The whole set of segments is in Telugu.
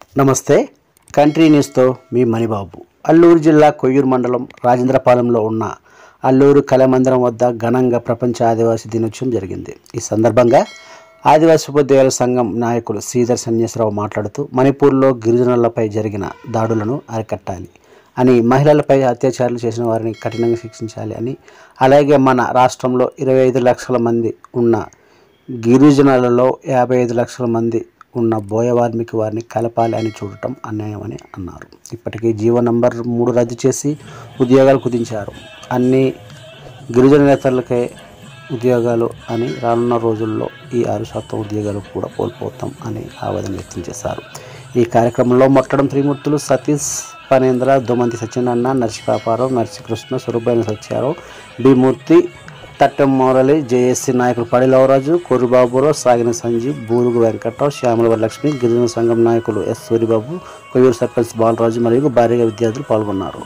నమస్తే కంట్రీ న్యూస్తో మీ మణిబాబు అల్లూరు జిల్లా కొయ్యూరు మండలం రాజేంద్రపాలెంలో ఉన్న అల్లూరు కళామందిరం వద్ద ఘనంగా ప్రపంచ ఆదివాసీ దినోత్సవం జరిగింది ఈ సందర్భంగా ఆదివాసీ ఉపాధ్యాయుల సంఘం నాయకులు శ్రీధర్ సన్యాసరావు మాట్లాడుతూ మణిపూర్లో గిరిజనులపై జరిగిన దాడులను అరికట్టాలి అని మహిళలపై అత్యాచారాలు చేసిన వారిని కఠినంగా శిక్షించాలి అని అలాగే మన రాష్ట్రంలో ఇరవై ఐదు లక్షల మంది ఉన్న గిరిజనులలో యాభై ఐదు లక్షల మంది ఉన్న బోయ వాల్మీకి వారిని కలపాలి అని చూడటం అన్యాయమని అన్నారు ఇప్పటికీ జీవో నంబర్ మూడు రద్దు చేసి ఉద్యోగాలు కుదించారు అన్ని గిరిజన నేతలకే ఉద్యోగాలు అని రానున్న రోజుల్లో ఈ ఆరు శాతం ఉద్యోగాలు కూడా కోల్పోతాం అని ఆవేదన వ్యక్తం చేశారు ఈ కార్యక్రమంలో మొట్టడం త్రిమూర్తులు సతీష్ పనేంద్ర దోమంతి సత్యనారాయణ నర్సిపాపారావు నర్సికృష్ణ సురభైన సత్యారావు బిమూర్తి తట్టం మౌరలి జేఏసీ నాయకులు పడిలవరాజు కొర్రుబాబురావు సాగిన సంజీవ్ బూరుగు వెంకట్రావు శ్యామల వరలక్ష్మి గిరిజన సంఘం నాయకులు ఎస్ సూరిబాబు కొయ్యూరు సర్పంచ్ బాలరాజు మరియు భారీగా విద్యార్థులు పాల్గొన్నారు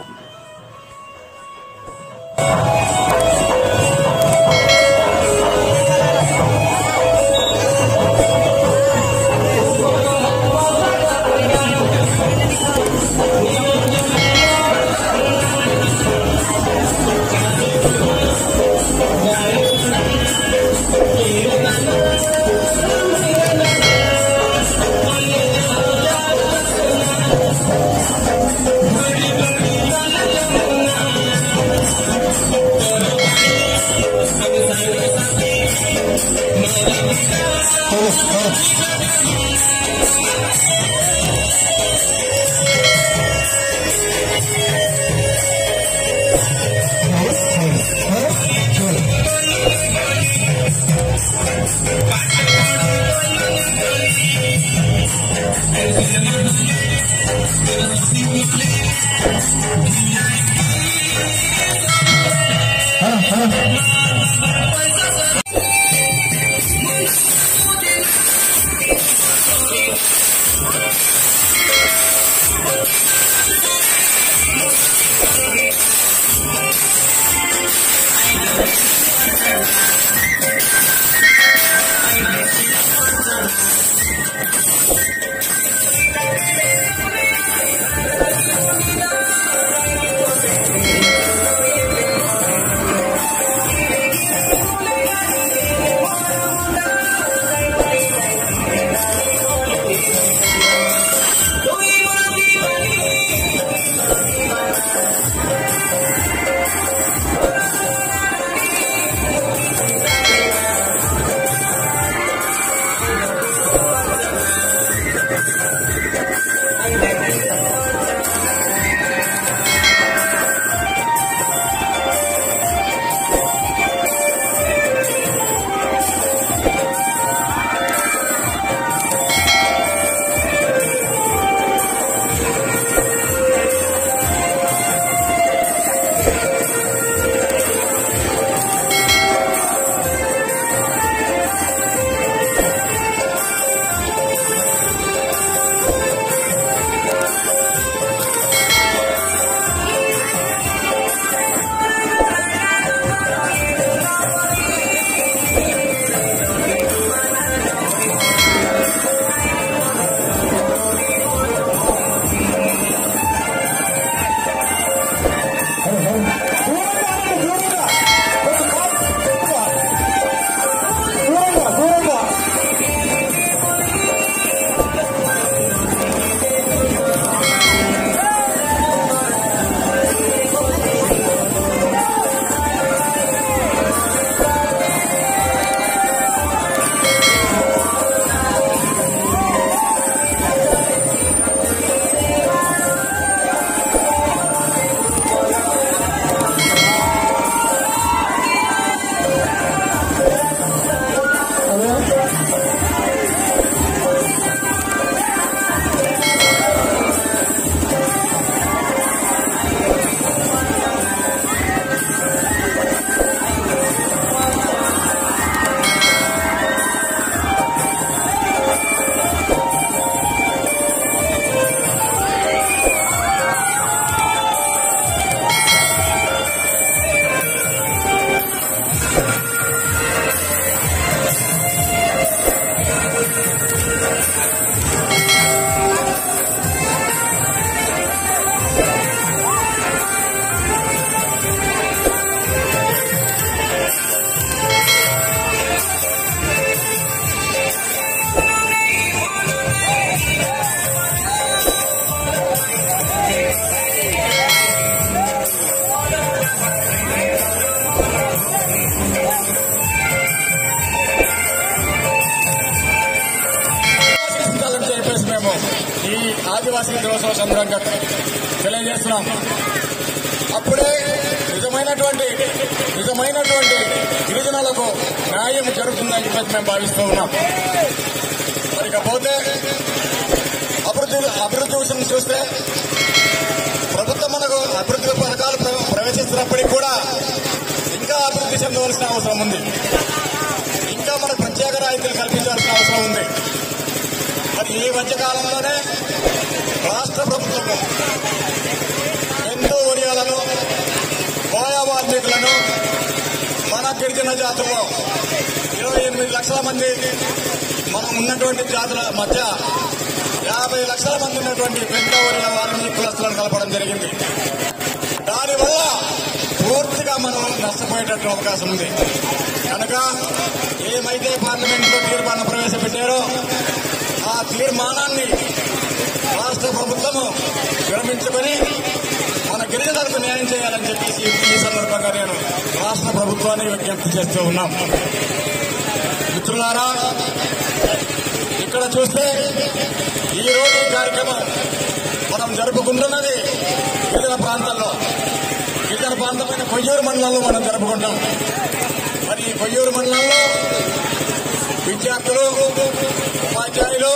ఆదివాసీ దినోత్సవ సందర్భంగా తెలియజేస్తున్నాం అప్పుడే నిజమైనటువంటి నిజమైనటువంటి గిరిజనులకు న్యాయం జరుగుతుందని చెప్పి మేము భావిస్తూ ఉన్నాం మరి ఇకపోతే అభివృద్ధి అభివృద్ధి విషయం చూస్తే ప్రభుత్వం మనకు అభివృద్ధి పథకాలు ప్ర- ప్రవేశిస్తున్నప్పటికీ కూడా ఇంకా అభివృద్ధి చెందవలసిన అవసరం ఉంది ఇంకా మనకు ప్రత్యేక రాయితీలు కల్పించాల్సిన అవసరం ఉంది మరి ఈ మధ్య కాలంలోనే రాష్ట్ర ప్రభుత్వము ఎంతో ఒడియాలను కోయా వాల్మీకులను మన గిరిజన జాతుల్లో ఇరవై ఎనిమిది లక్షల మంది మనం ఉన్నటువంటి జాతుల మధ్య యాభై లక్షల మంది ఉన్నటువంటి పెద్ద ఒడియ వాల్మీకి కులస్తులను కలపడం జరిగింది దానివల్ల పూర్తిగా మనం నష్టపోయేటట్టు అవకాశం ఉంది కనుక ఏమైతే పార్లమెంట్ లో తీర్మానం ప్రవేశపెట్టారో ఆ తీర్మానాన్ని రాష్ట్ర ప్రభుత్వము విరమించుకొని మన గిరిజనులకు న్యాయం చేయాలని చెప్పేసి ఈ సందర్భంగా నేను రాష్ట్ర ప్రభుత్వాన్ని విజ్ఞప్తి చేస్తూ ఉన్నాం మిత్రులారా ఇక్కడ చూస్తే ఈ రోజు ఈ కార్యక్రమం మనం జరుపుకుంటున్నది గిరిజన ప్రాంతాల్లో గిరిజన ప్రాంతమైన కొయ్యూరు మండలంలో మనం జరుపుకుంటాం మరి ఈ కొయ్యూరు మండలంలో విద్యార్థులు ఉపాధ్యాయులు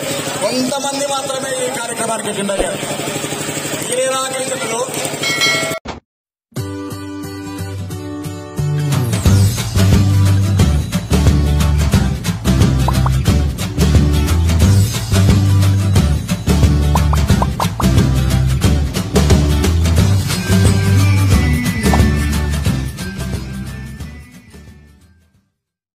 కొంతమంది మాత్రమే ఈ కార్యక్రమానికి అటెండ్ అయ్యారు మిగిలిన గిరిజనులు